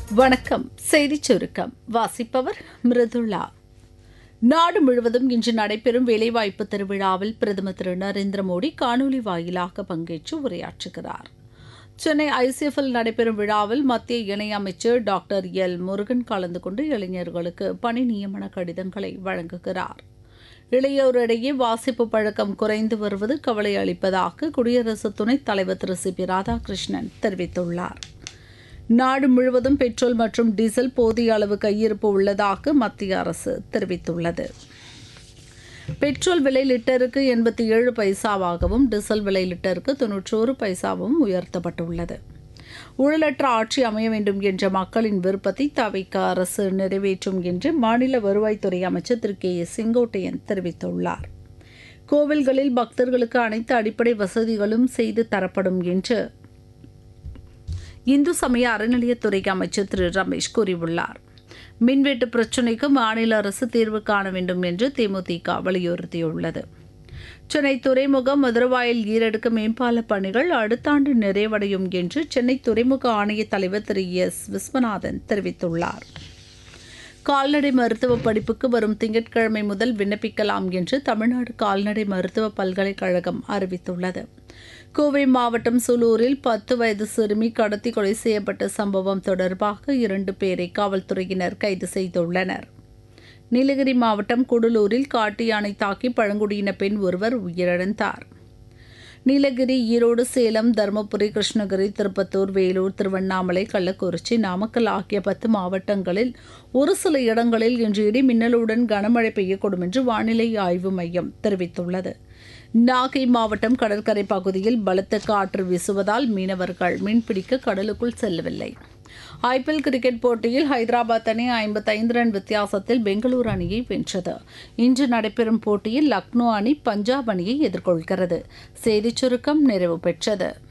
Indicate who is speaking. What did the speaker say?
Speaker 1: வணக்கம் செய்திச் சுருக்கம் வாசிப்பவர் மிருதுளா நாடு முழுவதும் இன்று நடைபெறும் வேலைவாய்ப்பு திருவிழாவில் பிரதமர் திரு நரேந்திர மோடி காணொலி வாயிலாக பங்கேற்று உரையாற்றுகிறார் சென்னை ஐசிஎஃப்எல் நடைபெறும் விழாவில் மத்திய இணையமைச்சர் டாக்டர் எல் முருகன் கலந்து கொண்டு இளைஞர்களுக்கு பணி நியமன கடிதங்களை வழங்குகிறார் இளையோரிடையே வாசிப்பு பழக்கம் குறைந்து வருவது கவலை அளிப்பதாக குடியரசு துணைத் தலைவர் திரு சி பி ராதாகிருஷ்ணன் தெரிவித்துள்ளார் நாடு முழுவதும் பெட்ரோல் மற்றும் டீசல் போதிய அளவு கையிருப்பு உள்ளதாக மத்திய அரசு தெரிவித்துள்ளது பெட்ரோல் விலை லிட்டருக்கு எண்பத்தி ஏழு பைசாவாகவும் டீசல் விலை லிட்டருக்கு தொன்னூற்றோரு பைசாவும் உயர்த்தப்பட்டுள்ளது ஊழலற்ற ஆட்சி அமைய வேண்டும் என்ற மக்களின் விருப்பத்தை தவிக்க அரசு நிறைவேற்றும் என்று மாநில வருவாய்த்துறை அமைச்சர் திரு கே எஸ் செங்கோட்டையன் தெரிவித்துள்ளார் கோவில்களில் பக்தர்களுக்கு அனைத்து அடிப்படை வசதிகளும் செய்து தரப்படும் என்று இந்து சமய அறநிலையத்துறை அமைச்சர் திரு ரமேஷ் கூறியுள்ளார் மின்வெட்டு பிரச்சினைக்கு மாநில அரசு தீர்வு காண வேண்டும் என்று தேமுதிக வலியுறுத்தியுள்ளது சென்னை துறைமுகம் மதுரவாயல் ஈரடுக்கு மேம்பால பணிகள் அடுத்த ஆண்டு நிறைவடையும் என்று சென்னை துறைமுக ஆணைய தலைவர் திரு எஸ் விஸ்வநாதன் தெரிவித்துள்ளார் கால்நடை மருத்துவ படிப்புக்கு வரும் திங்கட்கிழமை முதல் விண்ணப்பிக்கலாம் என்று தமிழ்நாடு கால்நடை மருத்துவ பல்கலைக்கழகம் அறிவித்துள்ளது கோவை மாவட்டம் சூலூரில் பத்து வயது சிறுமி கடத்தி கொலை செய்யப்பட்ட சம்பவம் தொடர்பாக இரண்டு பேரை காவல்துறையினர் கைது செய்துள்ளனர் நீலகிரி மாவட்டம் குடலூரில் காட்டு யானை தாக்கி பழங்குடியின பெண் ஒருவர் உயிரிழந்தார் நீலகிரி ஈரோடு சேலம் தருமபுரி கிருஷ்ணகிரி திருப்பத்தூர் வேலூர் திருவண்ணாமலை கள்ளக்குறிச்சி நாமக்கல் ஆகிய பத்து மாவட்டங்களில் ஒரு சில இடங்களில் இன்று இடி மின்னலுடன் கனமழை பெய்யக்கூடும் என்று வானிலை ஆய்வு மையம் தெரிவித்துள்ளது நாகை மாவட்டம் கடற்கரை பகுதியில் பலத்த காற்று வீசுவதால் மீனவர்கள் மீன்பிடிக்க கடலுக்குள் செல்லவில்லை ஐபிஎல் கிரிக்கெட் போட்டியில் ஹைதராபாத் அணி ஐம்பத்தைந்து ரன் வித்தியாசத்தில் பெங்களூரு அணியை வென்றது இன்று நடைபெறும் போட்டியில் லக்னோ அணி பஞ்சாப் அணியை எதிர்கொள்கிறது செய்திச் சுருக்கம் நிறைவு பெற்றது